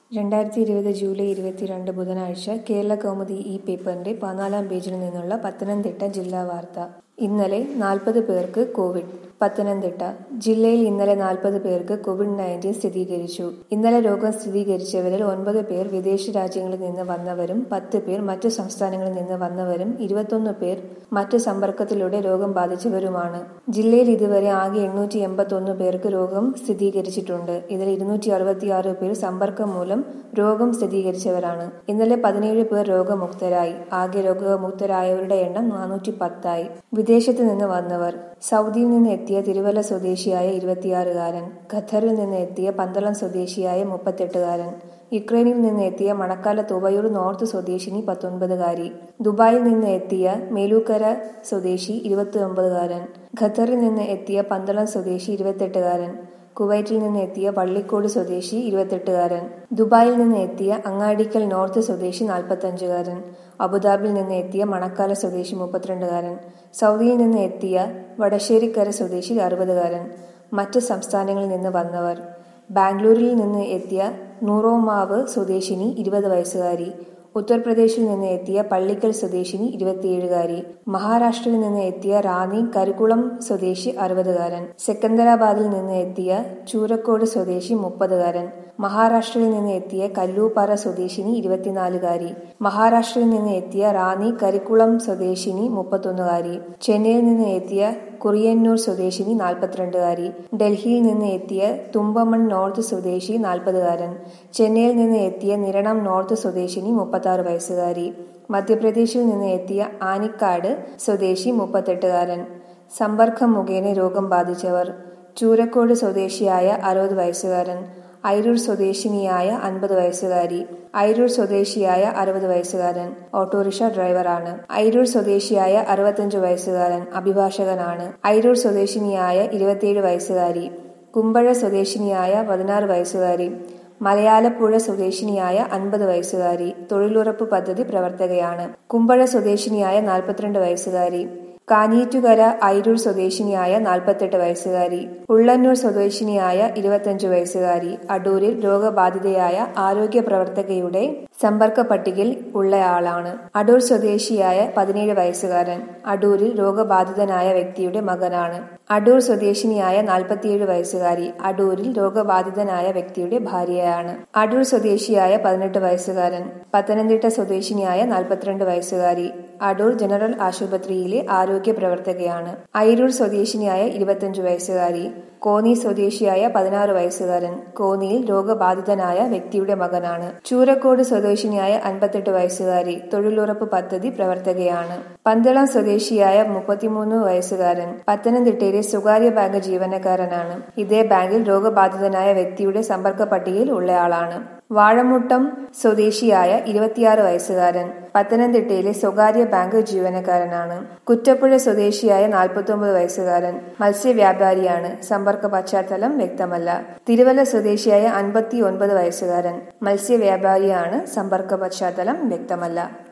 രണ്ടായിരത്തി ഇരുപത് ജൂലൈ ഇരുപത്തിരണ്ട് ബുധനാഴ്ച കേരളകൗമുദി ഈ പേപ്പറിന്റെ പതിനാലാം പേജിൽ നിന്നുള്ള പത്തനംതിട്ട ജില്ലാ വാർത്ത ഇന്നലെ നാൽപ്പത് പേർക്ക് കോവിഡ് പത്തനംതിട്ട ജില്ലയിൽ ഇന്നലെ നാൽപ്പത് പേർക്ക് കോവിഡ് നയൻറ്റീൻ സ്ഥിരീകരിച്ചു ഇന്നലെ രോഗം സ്ഥിരീകരിച്ചവരിൽ ഒൻപത് പേർ വിദേശ രാജ്യങ്ങളിൽ നിന്ന് വന്നവരും പത്ത് പേർ മറ്റു സംസ്ഥാനങ്ങളിൽ നിന്ന് വന്നവരും ഇരുപത്തൊന്ന് പേർ മറ്റു സമ്പർക്കത്തിലൂടെ രോഗം ബാധിച്ചവരുമാണ് ജില്ലയിൽ ഇതുവരെ ആകെ എണ്ണൂറ്റി എൺപത്തൊന്ന് പേർക്ക് രോഗം സ്ഥിരീകരിച്ചിട്ടുണ്ട് ഇതിൽ ഇരുന്നൂറ്റി അറുപത്തിയാറ് പേർ സമ്പർക്കം മൂലം രോഗം സ്ഥിരീകരിച്ചവരാണ് ഇന്നലെ പതിനേഴ് പേർ രോഗമുക്തരായി ആകെ രോഗമുക്തരായവരുടെ എണ്ണം നാനൂറ്റി പത്തായി വിദേശത്ത് നിന്ന് വന്നവർ സൗദിയിൽ നിന്ന് എത്തിയ തിരുവല്ല സ്വദേശിയായ ഇരുപത്തിയാറുകാരൻ ഖത്തറിൽ നിന്ന് എത്തിയ പന്തളം സ്വദേശിയായ മുപ്പത്തെട്ടുകാരൻ യുക്രൈനിൽ നിന്ന് എത്തിയ മണക്കാല തുവയൂർ നോർത്ത് സ്വദേശിനി പത്തൊൻപതുകാരി ദുബായിൽ നിന്ന് എത്തിയ മേലൂക്കര സ്വദേശി ഇരുപത്തി ഒമ്പതുകാരൻ ഖത്തറിൽ നിന്ന് എത്തിയ പന്തളം സ്വദേശി ഇരുപത്തെട്ടുകാരൻ കുവൈറ്റിൽ നിന്ന് എത്തിയ വള്ളിക്കോട് സ്വദേശി ഇരുപത്തെട്ടുകാരൻ ദുബായിൽ നിന്ന് എത്തിയ അങ്ങാടിക്കൽ നോർത്ത് സ്വദേശി നാൽപ്പത്തഞ്ചുകാരൻ അബുദാബിയിൽ നിന്ന് എത്തിയ മണക്കാല സ്വദേശി മുപ്പത്തിരണ്ടുകാരൻ സൗദിയിൽ നിന്ന് എത്തിയ വടശ്ശേരിക്കര സ്വദേശി അറുപതുകാരൻ മറ്റ് സംസ്ഥാനങ്ങളിൽ നിന്ന് വന്നവർ ബാംഗ്ലൂരിൽ നിന്ന് എത്തിയ നൂറോമാവ് സ്വദേശിനി ഇരുപത് വയസ്സുകാരി ഉത്തർപ്രദേശിൽ നിന്ന് എത്തിയ പള്ളിക്കൽ സ്വദേശിനി ഇരുപത്തിയേഴുകാരി മഹാരാഷ്ട്രയിൽ നിന്ന് എത്തിയ റാന്നി കരിക്കുളം സ്വദേശി അറുപതുകാരൻ സെക്കന്ദരാബാദിൽ നിന്ന് എത്തിയ ചൂരക്കോട് സ്വദേശി മുപ്പതുകാരൻ മഹാരാഷ്ട്രയിൽ നിന്ന് എത്തിയ കല്ലൂപ്പാറ സ്വദേശിനി ഇരുപത്തിനാലുകാരി മഹാരാഷ്ട്രയിൽ നിന്ന് എത്തിയ റാന്നി കരിക്കുളം സ്വദേശിനി മുപ്പത്തൊന്നുകാരി ചെന്നൈയിൽ നിന്ന് എത്തിയ കുറിയന്നൂർ സ്വദേശിനി നാൽപ്പത്തിരണ്ടുകാരി ഡൽഹിയിൽ നിന്ന് എത്തിയ തുമ്പമൺ നോർത്ത് സ്വദേശി നാൽപ്പതുകാരൻ ചെന്നൈയിൽ നിന്ന് എത്തിയ നിരണം നോർത്ത് സ്വദേശിനി മുപ്പത്താറ് വയസ്സുകാരി മധ്യപ്രദേശിൽ നിന്ന് എത്തിയ ആനിക്കാട് സ്വദേശി മുപ്പത്തെട്ടുകാരൻ സമ്പർക്കം മുഖേന രോഗം ബാധിച്ചവർ ചൂരക്കോട് സ്വദേശിയായ അറുപത് വയസ്സുകാരൻ ഐരൂർ സ്വദേശിനിയായ അൻപത് വയസ്സുകാരി ഐരൂർ സ്വദേശിയായ അറുപത് വയസ്സുകാരൻ ഓട്ടോറിക്ഷ ഡ്രൈവറാണ് ഐരൂർ സ്വദേശിയായ അറുപത്തഞ്ച് വയസ്സുകാരൻ അഭിഭാഷകനാണ് ഐരൂർ സ്വദേശിനിയായ ഇരുപത്തിയേഴ് വയസ്സുകാരി കുമ്പഴ സ്വദേശിനിയായ പതിനാറ് വയസ്സുകാരി മലയാലപ്പുഴ സ്വദേശിനിയായ അൻപത് വയസ്സുകാരി തൊഴിലുറപ്പ് പദ്ധതി പ്രവർത്തകയാണ് കുമ്പഴ സ്വദേശിനിയായ നാൽപ്പത്തിരണ്ട് വയസ്സുകാരി കാഞ്ഞീറ്റുകര ഐരൂർ സ്വദേശിനിയായ നാൽപ്പത്തെട്ട് വയസ്സുകാരി ഉള്ളന്നൂർ സ്വദേശിനിയായ ഇരുപത്തഞ്ച് വയസ്സുകാരി അടൂരിൽ രോഗബാധിതയായ ആരോഗ്യ പ്രവർത്തകയുടെ സമ്പർക്ക പട്ടികയിൽ ഉള്ളയാളാണ് അടൂർ സ്വദേശിയായ പതിനേഴ് വയസ്സുകാരൻ അടൂരിൽ രോഗബാധിതനായ വ്യക്തിയുടെ മകനാണ് അടൂർ സ്വദേശിനിയായ നാൽപ്പത്തിയേഴ് വയസ്സുകാരി അടൂരിൽ രോഗബാധിതനായ വ്യക്തിയുടെ ഭാര്യയാണ് അടൂർ സ്വദേശിയായ പതിനെട്ട് വയസ്സുകാരൻ പത്തനംതിട്ട സ്വദേശിനിയായ നാൽപ്പത്തിരണ്ട് വയസ്സുകാരി അടൂർ ജനറൽ ആശുപത്രിയിലെ ആരോഗ്യ പ്രവർത്തകയാണ് ഐരൂർ സ്വദേശിനിയായ ഇരുപത്തിയഞ്ച് വയസ്സുകാരി കോന്നി സ്വദേശിയായ പതിനാറ് വയസ്സുകാരൻ കോന്നിയിൽ രോഗബാധിതനായ വ്യക്തിയുടെ മകനാണ് ചൂരക്കോട് സ്വദേശിനിയായ അൻപത്തെട്ട് വയസ്സുകാരി തൊഴിലുറപ്പ് പദ്ധതി പ്രവർത്തകയാണ് പന്തളം സ്വദേശിയായ മുപ്പത്തിമൂന്ന് വയസ്സുകാരൻ പത്തനംതിട്ടയിലെ സ്വകാര്യ ബാങ്ക് ജീവനക്കാരനാണ് ഇതേ ബാങ്കിൽ രോഗബാധിതനായ വ്യക്തിയുടെ സമ്പർക്ക പട്ടികയിൽ ഉള്ളയാളാണ് വാഴമുട്ടം സ്വദേശിയായ ഇരുപത്തിയാറ് വയസ്സുകാരൻ പത്തനംതിട്ടയിലെ സ്വകാര്യ ബാങ്ക് ജീവനക്കാരനാണ് കുറ്റപ്പുഴ സ്വദേശിയായ നാൽപ്പത്തൊമ്പത് വയസ്സുകാരൻ മത്സ്യവ്യാപാരിയാണ് സമ്പർക്ക പശ്ചാത്തലം വ്യക്തമല്ല തിരുവല്ല സ്വദേശിയായ അൻപത്തി ഒൻപത് വയസ്സുകാരൻ മത്സ്യവ്യാപാരിയാണ് സമ്പർക്ക പശ്ചാത്തലം വ്യക്തമല്ല